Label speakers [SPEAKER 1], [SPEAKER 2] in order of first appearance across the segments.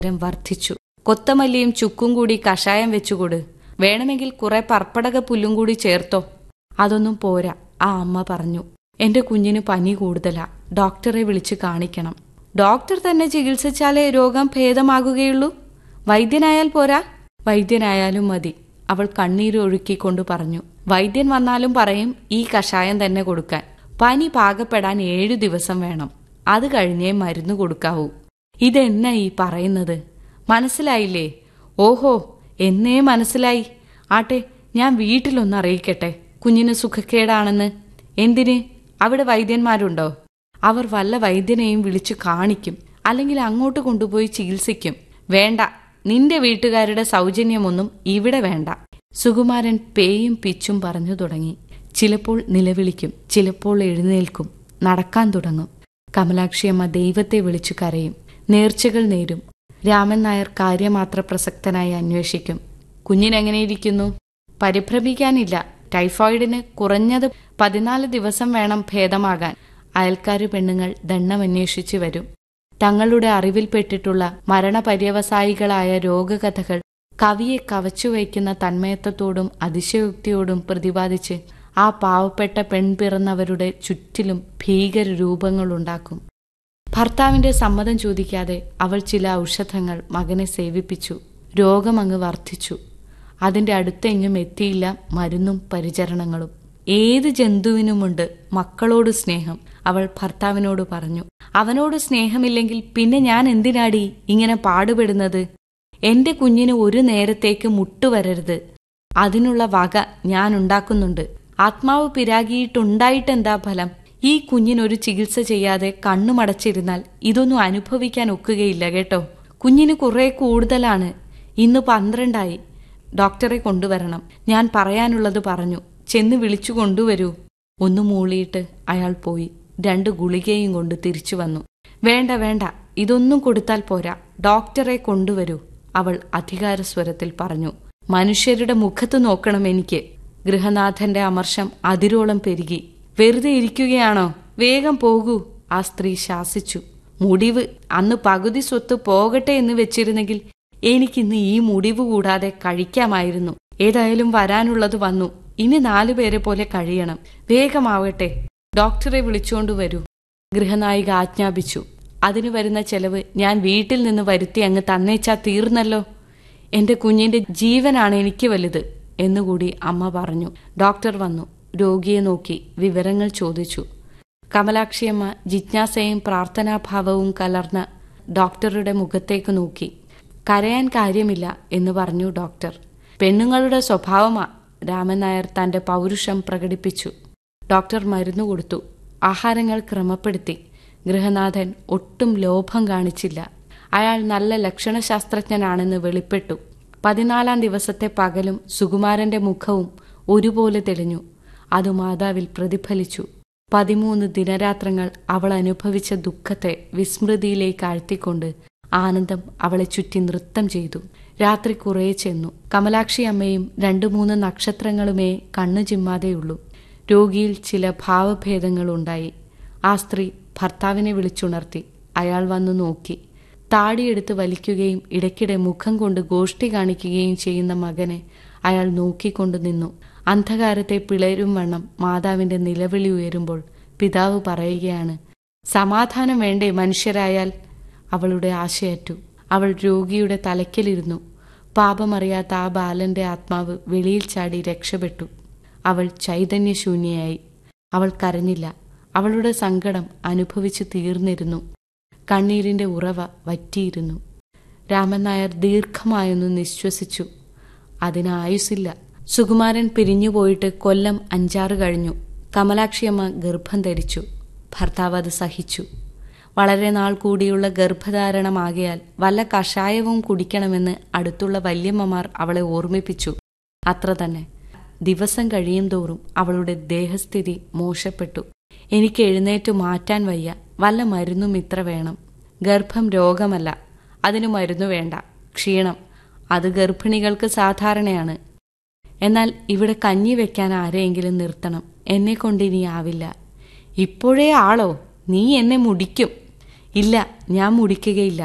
[SPEAKER 1] ഭാരം വർദ്ധിച്ചു കൊത്തമല്ലിയും ചുക്കും കൂടി കഷായം വെച്ചുകൊട് വേണമെങ്കിൽ കുറെ പർപ്പടക പുല്ലും കൂടി ചേർത്തോ അതൊന്നും പോരാ ആ അമ്മ പറഞ്ഞു എന്റെ കുഞ്ഞിന് പനി കൂടുതലാ ഡോക്ടറെ വിളിച്ച് കാണിക്കണം ഡോക്ടർ തന്നെ ചികിത്സിച്ചാലേ രോഗം ഭേദമാകുകയുള്ളൂ വൈദ്യനായാൽ പോരാ വൈദ്യനായാലും മതി അവൾ കണ്ണീര് ഒഴുക്കിക്കൊണ്ട് പറഞ്ഞു വൈദ്യൻ വന്നാലും പറയും ഈ കഷായം തന്നെ കൊടുക്കാൻ പനി പാകപ്പെടാൻ ഏഴു ദിവസം വേണം അത് കഴിഞ്ഞേ മരുന്ന് കൊടുക്കാവൂ ഇതെന്നാ ഈ പറയുന്നത് മനസ്സിലായില്ലേ ഓഹോ എന്നേ മനസ്സിലായി ആട്ടെ ഞാൻ വീട്ടിലൊന്ന് അറിയിക്കട്ടെ കുഞ്ഞിന് സുഖക്കേടാണെന്ന് എന്തിന് അവിടെ വൈദ്യന്മാരുണ്ടോ അവർ വല്ല വൈദ്യനെയും വിളിച്ചു കാണിക്കും അല്ലെങ്കിൽ അങ്ങോട്ട് കൊണ്ടുപോയി ചികിത്സിക്കും വേണ്ട നിന്റെ വീട്ടുകാരുടെ സൗജന്യമൊന്നും ഇവിടെ വേണ്ട സുകുമാരൻ പേയും പിച്ചും പറഞ്ഞു തുടങ്ങി ചിലപ്പോൾ നിലവിളിക്കും ചിലപ്പോൾ എഴുന്നേൽക്കും നടക്കാൻ തുടങ്ങും കമലാക്ഷിയമ്മ ദൈവത്തെ വിളിച്ചു കരയും നേർച്ചകൾ നേരും രാമൻ നായർ കാര്യമാത്ര പ്രസക്തനായി അന്വേഷിക്കും കുഞ്ഞിനെങ്ങനെയിരിക്കുന്നു പരിഭ്രമിക്കാനില്ല ടൈഫോയിഡിന് കുറഞ്ഞത് പതിനാല് ദിവസം വേണം ഭേദമാകാൻ അയൽക്കാരു പെണ്ണുങ്ങൾ ദണ്ണമന്വേഷിച്ചു വരും തങ്ങളുടെ അറിവിൽപ്പെട്ടിട്ടുള്ള മരണപര്യവസായികളായ രോഗകഥകൾ കവിയെ കവച്ചുവയ്ക്കുന്ന തന്മയത്വത്തോടും അതിശയോക്തിയോടും പ്രതിപാദിച്ച് ആ പാവപ്പെട്ട പെൺപിറന്നവരുടെ ചുറ്റിലും ഭീകര രൂപങ്ങളുണ്ടാക്കും ഭർത്താവിന്റെ സമ്മതം ചോദിക്കാതെ അവൾ ചില ഔഷധങ്ങൾ മകനെ സേവിപ്പിച്ചു രോഗമങ്ങ് വർദ്ധിച്ചു അതിന്റെ അടുത്തെങ്ങും എത്തിയില്ല മരുന്നും പരിചരണങ്ങളും ഏത് ജന്തുവിനുമുണ്ട് മക്കളോട് സ്നേഹം അവൾ ഭർത്താവിനോട് പറഞ്ഞു അവനോട് സ്നേഹമില്ലെങ്കിൽ പിന്നെ ഞാൻ എന്തിനാടി ഇങ്ങനെ പാടുപെടുന്നത് എന്റെ കുഞ്ഞിന് ഒരു നേരത്തേക്ക് മുട്ടുവരരുത് അതിനുള്ള വക ഞാൻ ഉണ്ടാക്കുന്നുണ്ട് ആത്മാവ് പിരാകിയിട്ടുണ്ടായിട്ടെന്താ ഫലം ഈ കുഞ്ഞിനൊരു ചികിത്സ ചെയ്യാതെ കണ്ണുമടച്ചിരുന്നാൽ ഇതൊന്നും അനുഭവിക്കാൻ ഒക്കുകയില്ല കേട്ടോ കുഞ്ഞിന് കുറെ കൂടുതലാണ് ഇന്ന് പന്ത്രണ്ടായി ഡോക്ടറെ കൊണ്ടുവരണം ഞാൻ പറയാനുള്ളത് പറഞ്ഞു ചെന്ന് വിളിച്ചു കൊണ്ടുവരൂ ഒന്ന് മൂളിയിട്ട് അയാൾ പോയി രണ്ട് ഗുളികയും കൊണ്ട് തിരിച്ചു വന്നു വേണ്ട വേണ്ട ഇതൊന്നും കൊടുത്താൽ പോരാ ഡോക്ടറെ കൊണ്ടുവരൂ അവൾ അധികാരസ്വരത്തിൽ പറഞ്ഞു മനുഷ്യരുടെ മുഖത്ത് നോക്കണം എനിക്ക് ഗൃഹനാഥന്റെ അമർഷം അതിരോളം പെരുകി വെറുതെ ഇരിക്കുകയാണോ വേഗം പോകൂ ആ സ്ത്രീ ശാസിച്ചു മുടിവ് അന്ന് പകുതി സ്വത്ത് പോകട്ടെ എന്ന് വെച്ചിരുന്നെങ്കിൽ എനിക്കിന്ന് ഈ മുടിവ് കൂടാതെ കഴിക്കാമായിരുന്നു ഏതായാലും വരാനുള്ളത് വന്നു ഇനി നാലുപേരെ പോലെ കഴിയണം വേഗമാവട്ടെ ഡോക്ടറെ വിളിച്ചുകൊണ്ട് വരൂ ഗൃഹനായിക ആജ്ഞാപിച്ചു അതിനു വരുന്ന ചെലവ് ഞാൻ വീട്ടിൽ നിന്ന് വരുത്തി അങ്ങ് തന്നേച്ചാ തീർന്നല്ലോ എന്റെ കുഞ്ഞിന്റെ ജീവനാണ് എനിക്ക് വലുത് എന്നുകൂടി അമ്മ പറഞ്ഞു ഡോക്ടർ വന്നു രോഗിയെ നോക്കി വിവരങ്ങൾ ചോദിച്ചു കമലാക്ഷിയമ്മ ജിജ്ഞാസയും പ്രാർത്ഥനാഭാവവും കലർന്ന ഡോക്ടറുടെ മുഖത്തേക്ക് നോക്കി കരയാൻ കാര്യമില്ല എന്ന് പറഞ്ഞു ഡോക്ടർ പെണ്ണുങ്ങളുടെ സ്വഭാവമാ രാമൻ നായർ തന്റെ പൗരുഷം പ്രകടിപ്പിച്ചു ഡോക്ടർ മരുന്ന് കൊടുത്തു ആഹാരങ്ങൾ ക്രമപ്പെടുത്തി ഗൃഹനാഥൻ ഒട്ടും ലോഭം കാണിച്ചില്ല അയാൾ നല്ല ലക്ഷണശാസ്ത്രജ്ഞനാണെന്ന് വെളിപ്പെട്ടു പതിനാലാം ദിവസത്തെ പകലും സുകുമാരന്റെ മുഖവും ഒരുപോലെ തെളിഞ്ഞു അത് മാതാവിൽ പ്രതിഫലിച്ചു പതിമൂന്ന് ദിനരാത്രങ്ങൾ അവൾ അനുഭവിച്ച ദുഃഖത്തെ വിസ്മൃതിയിലേക്ക് ആഴ്ത്തിക്കൊണ്ട് ആനന്ദം അവളെ ചുറ്റി നൃത്തം ചെയ്തു രാത്രി കുറേ ചെന്നു കമലാക്ഷി അമ്മയും രണ്ടു മൂന്ന് നക്ഷത്രങ്ങളുമേ കണ്ണു ചിമ്മാതെയുള്ളൂ രോഗിയിൽ ചില ഭാവഭേദങ്ങളുണ്ടായി ആ സ്ത്രീ ഭർത്താവിനെ വിളിച്ചുണർത്തി അയാൾ വന്നു നോക്കി താടിയെടുത്ത് വലിക്കുകയും ഇടയ്ക്കിടെ മുഖം കൊണ്ട് ഗോഷ്ടി കാണിക്കുകയും ചെയ്യുന്ന മകനെ അയാൾ നോക്കിക്കൊണ്ടു നിന്നു അന്ധകാരത്തെ പിളരും വണ്ണം മാതാവിന്റെ നിലവിളി ഉയരുമ്പോൾ പിതാവ് പറയുകയാണ് സമാധാനം വേണ്ടേ മനുഷ്യരായാൽ അവളുടെ ആശയറ്റു അവൾ രോഗിയുടെ തലയ്ക്കലിരുന്നു പാപമറിയാത്ത ആ ബാലന്റെ ആത്മാവ് വെളിയിൽ ചാടി രക്ഷപ്പെട്ടു അവൾ ചൈതന്യശൂന്യയായി അവൾ കരഞ്ഞില്ല അവളുടെ സങ്കടം അനുഭവിച്ചു തീർന്നിരുന്നു കണ്ണീരിന്റെ ഉറവ വറ്റിയിരുന്നു രാമൻ നായർ ദീർഘമായൊന്ന് നിശ്വസിച്ചു അതിന് ആയുസില്ല സുകുമാരൻ പിരിഞ്ഞുപോയിട്ട് കൊല്ലം അഞ്ചാറ് കഴിഞ്ഞു കമലാക്ഷിയമ്മ ഗർഭം ധരിച്ചു ഭർത്താവ് അത് സഹിച്ചു വളരെ നാൾ കൂടിയുള്ള ഗർഭധാരണമാകിയാൽ വല്ല കഷായവും കുടിക്കണമെന്ന് അടുത്തുള്ള വല്യമ്മമാർ അവളെ ഓർമ്മിപ്പിച്ചു അത്ര തന്നെ ദിവസം കഴിയും തോറും അവളുടെ ദേഹസ്ഥിതി മോശപ്പെട്ടു എനിക്ക് എഴുന്നേറ്റ് മാറ്റാൻ വയ്യ വല്ല മരുന്നും ഇത്ര വേണം ഗർഭം രോഗമല്ല അതിന് മരുന്നു വേണ്ട ക്ഷീണം അത് ഗർഭിണികൾക്ക് സാധാരണയാണ് എന്നാൽ ഇവിടെ കഞ്ഞി വെക്കാൻ ആരെയെങ്കിലും നിർത്തണം എന്നെ കൊണ്ടിനി ആവില്ല ഇപ്പോഴേ ആളോ നീ എന്നെ മുടിക്കും ഇല്ല ഞാൻ മുടിക്കുകയില്ല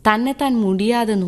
[SPEAKER 1] തന്നെ താൻ മുടിയാതെ